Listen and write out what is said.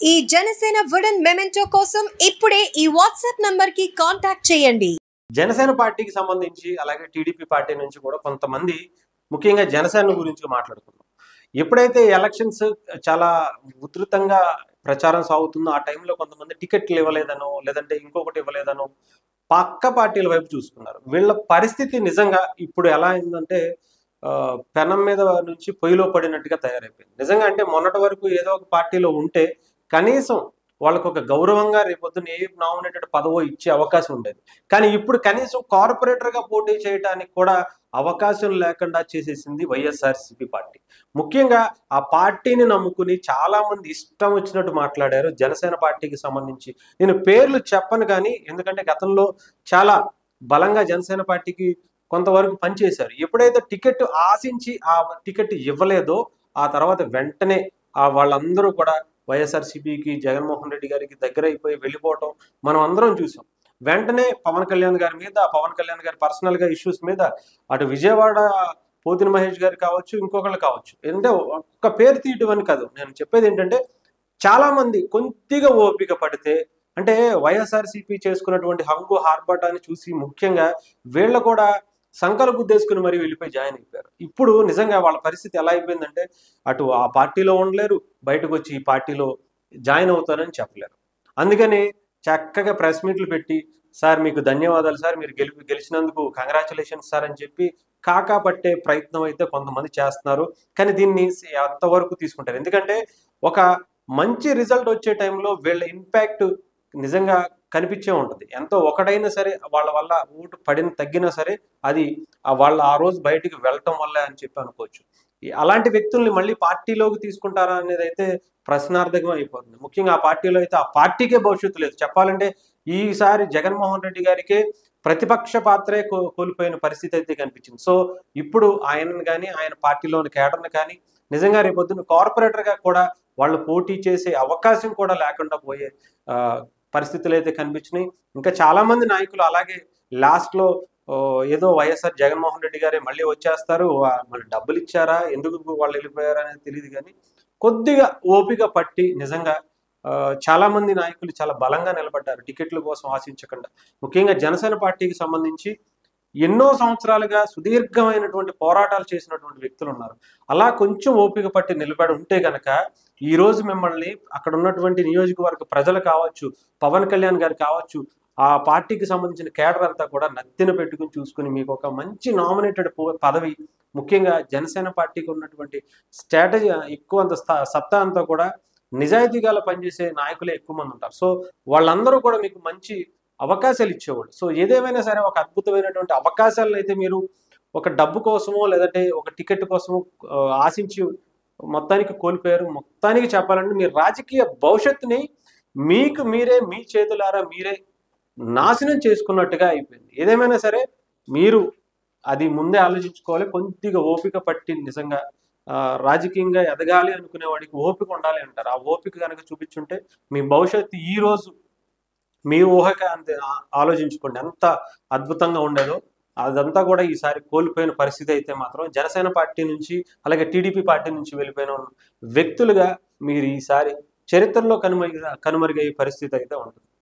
ఈ Janasena wooden memento కోసం ఇప్పుడే ఈ వాట్సాప్ నంబర్ కి కాంటాక్ట్ చేయండి జనసేన పార్టీకి సంబంధించి అలాగే టీడీపీ పార్టీ నుంచి కూడా కొంతమంది ముఖ్యంగా జనసేన గురించి మాట్లాడుతున్నాం ఎప్పుడైతే ఎలక్షన్స్ చాలా ఉధృతంగా ప్రచారం సాగుతుందో ఆ టైంలో కొంతమంది టికెట్లు ఇవ్వలేదనో లేదంటే ఇంకొకటి ఇవ్వలేదనో పక్క పార్టీల వైపు చూసుకున్నారు వీళ్ళ పరిస్థితి నిజంగా ఇప్పుడు ఎలా అయిందంటే ఆ, పెనం మీద నుంచి పొయ్యిలో పడినట్టుగా తయారైపోయింది నిజంగా అంటే మొన్నటి వరకు ఏదో ఒక పార్టీలో ఉంటే కనీసం వాళ్ళకు ఒక గౌరవంగా రేపొద్దున ఏ నామినేటెడ్ పదవో ఇచ్చే అవకాశం ఉండేది కానీ ఇప్పుడు కనీసం కార్పొరేటర్ గా పోటీ చేయడానికి కూడా అవకాశం లేకుండా చేసేసింది వైఎస్ఆర్సీపీ పార్టీ ముఖ్యంగా ఆ పార్టీని నమ్ముకుని చాలా మంది ఇష్టం వచ్చినట్టు మాట్లాడారు జనసేన పార్టీకి సంబంధించి నేను పేర్లు చెప్పను కానీ ఎందుకంటే గతంలో చాలా బలంగా జనసేన పార్టీకి కొంతవరకు పనిచేశారు ఎప్పుడైతే టికెట్ ఆశించి ఆ టికెట్ ఇవ్వలేదో ఆ తర్వాత వెంటనే ఆ వాళ్ళందరూ కూడా వైఎస్ఆర్సీపీకి జగన్మోహన్ రెడ్డి గారికి దగ్గర అయిపోయి వెళ్ళిపోవటం మనం అందరం చూసాం వెంటనే పవన్ కళ్యాణ్ గారి మీద పవన్ కళ్యాణ్ గారి పర్సనల్ గా ఇష్యూస్ మీద అటు విజయవాడ పోతిన మహేష్ గారు కావచ్చు ఇంకొకళ్ళు కావచ్చు అంటే ఒక్క పేరు తీయటం అని కాదు నేను చెప్పేది ఏంటంటే చాలా మంది కొద్దిగా ఓపిక పడితే అంటే వైఎస్ఆర్సీపీ చేసుకున్నటువంటి హంగు హార్బాటాన్ని చూసి ముఖ్యంగా వీళ్ళ కూడా సంకల గుద్దేసుకుని మరి వెళ్ళిపోయి జాయిన్ అయిపోయారు ఇప్పుడు నిజంగా వాళ్ళ పరిస్థితి ఎలా అయిపోయిందంటే అటు ఆ పార్టీలో ఉండలేరు బయటకు వచ్చి ఈ పార్టీలో జాయిన్ అవుతారని చెప్పలేరు అందుకని చక్కగా ప్రెస్ మీట్లు పెట్టి సార్ మీకు ధన్యవాదాలు సార్ మీరు గెలిపి గెలిచినందుకు కంగ్రాచులేషన్స్ సార్ అని చెప్పి కాకా పట్టే ప్రయత్నం అయితే కొంతమంది చేస్తున్నారు కానీ దీన్ని ఎంతవరకు తీసుకుంటారు ఎందుకంటే ఒక మంచి రిజల్ట్ వచ్చే టైంలో వీళ్ళ ఇంపాక్ట్ నిజంగా కనిపించే ఉంటుంది ఎంతో ఒకటైనా సరే వాళ్ళ వల్ల ఓటు పడిన తగ్గినా సరే అది ఆ వాళ్ళ ఆ రోజు బయటికి వెళ్ళటం వల్లే అని చెప్పి అనుకోవచ్చు ఈ- అలాంటి వ్యక్తుల్ని మళ్ళీ పార్టీలోకి తీసుకుంటారా అనేది అయితే ప్రశ్నార్థకం అయిపోతుంది ముఖ్యంగా ఆ పార్టీలో అయితే ఆ పార్టీకే భవిష్యత్తు లేదు చెప్పాలంటే ఈసారి జగన్మోహన్ రెడ్డి గారికే ప్రతిపక్ష పాత్రే కో- కోల్పోయిన పరిస్థితి అయితే కనిపించింది సో ఇప్పుడు ఆయనను కానీ ఆయన పార్టీలోని కేడర్ని కానీ నిజంగా రేపొద్దున కార్పొరేటర్ గా కూడా వాళ్ళు పోటీ చేసే అవకాశం కూడా లేకుండా పోయే ఆ, పరిస్థితులు అయితే కనిపించినాయి ఇంకా చాలా మంది నాయకులు అలాగే లాస్ట్ లో ఓ, ఏదో వైఎస్ఆర్ జగన్మోహన్ రెడ్డి గారే మళ్ళీ వచ్చేస్తారు వా- మళ్ళీ డబ్బులు ఇచ్చారా ఎందుకు వాళ్ళు వెళ్ళిపోయారా అనేది తెలియదు కానీ కొద్దిగా ఓపిక పట్టి నిజంగా ఆ, చాలా మంది నాయకులు చాలా బలంగా నిలబడ్డారు టికెట్ల కోసం ఆశించకుండా ముఖ్యంగా జనసేన పార్టీకి సంబంధించి ఎన్నో సంవత్సరాలుగా సుదీర్ఘమైనటువంటి పోరాటాలు చేసినటువంటి వ్యక్తులు ఉన్నారు అలా కొంచెం ఓపిక పట్టి నిలబడి ఉంటే గనక ఈ రోజు మిమ్మల్ని అక్కడ ఉన్నటువంటి నియోజకవర్గ ప్రజలు కావచ్చు పవన్ కళ్యాణ్ గారు కావచ్చు ఆ పార్టీకి సంబంధించిన కేడర్ అంతా కూడా నత్తిన పెట్టుకుని చూసుకుని మీకు ఒక మంచి నామినేటెడ్ పదవి ముఖ్యంగా జనసేన పార్టీకి ఉన్నటువంటి స్ట్రాటజీ ఎక్కువ అంత స్థా- సత్తా అంతా కూడా నిజాయితీగా పనిచేసే నాయకులే ఎక్కువ మంది ఉంటారు సో వాళ్ళందరూ కూడా మీకు మంచి అవకాశాలు ఇచ్చేవాళ్ళు సో ఏదేమైనా సరే ఒక అద్భుతమైనటువంటి అవకాశాలను అయితే మీరు ఒక డబ్బు కోసమో లేదంటే ఒక టికెట్ కోసమో ఆ, ఆశించి మొత్తానికి కోల్పోయారు మొత్తానికి చెప్పాలంటే మీ రాజకీయ భవిష్యత్తుని మీకు మీరే మీ చేతులారా మీరే నాశనం చేసుకున్నట్టుగా అయిపోయింది ఏదేమైనా సరే మీరు అది ముందే ఆలోచించుకోవాలి కొద్దిగా ఓపిక పట్టి నిజంగా ఆ, రాజకీయంగా ఎదగాలి అనుకునే వాడికి ఓపిక ఉండాలి అంటారు ఆ ఓపిక కనుక చూపించుంటే మీ భవిష్యత్తు ఈ రోజు మీ ఊహక అంతే ఆ- ఆలోచించుకోండి ఎంత అద్భుతంగా ఉండేదో అదంతా కూడా ఈసారి కోల్పోయిన పరిస్థితి అయితే మాత్రం జనసేన పార్టీ నుంచి అలాగే టీడీపీ పార్టీ నుంచి వెళ్ళిపోయిన వ్యక్తులుగా మీరు ఈసారి చరిత్రలో కనుమరుగు కనుమరుగయ్యే పరిస్థితి అయితే ఉంటుంది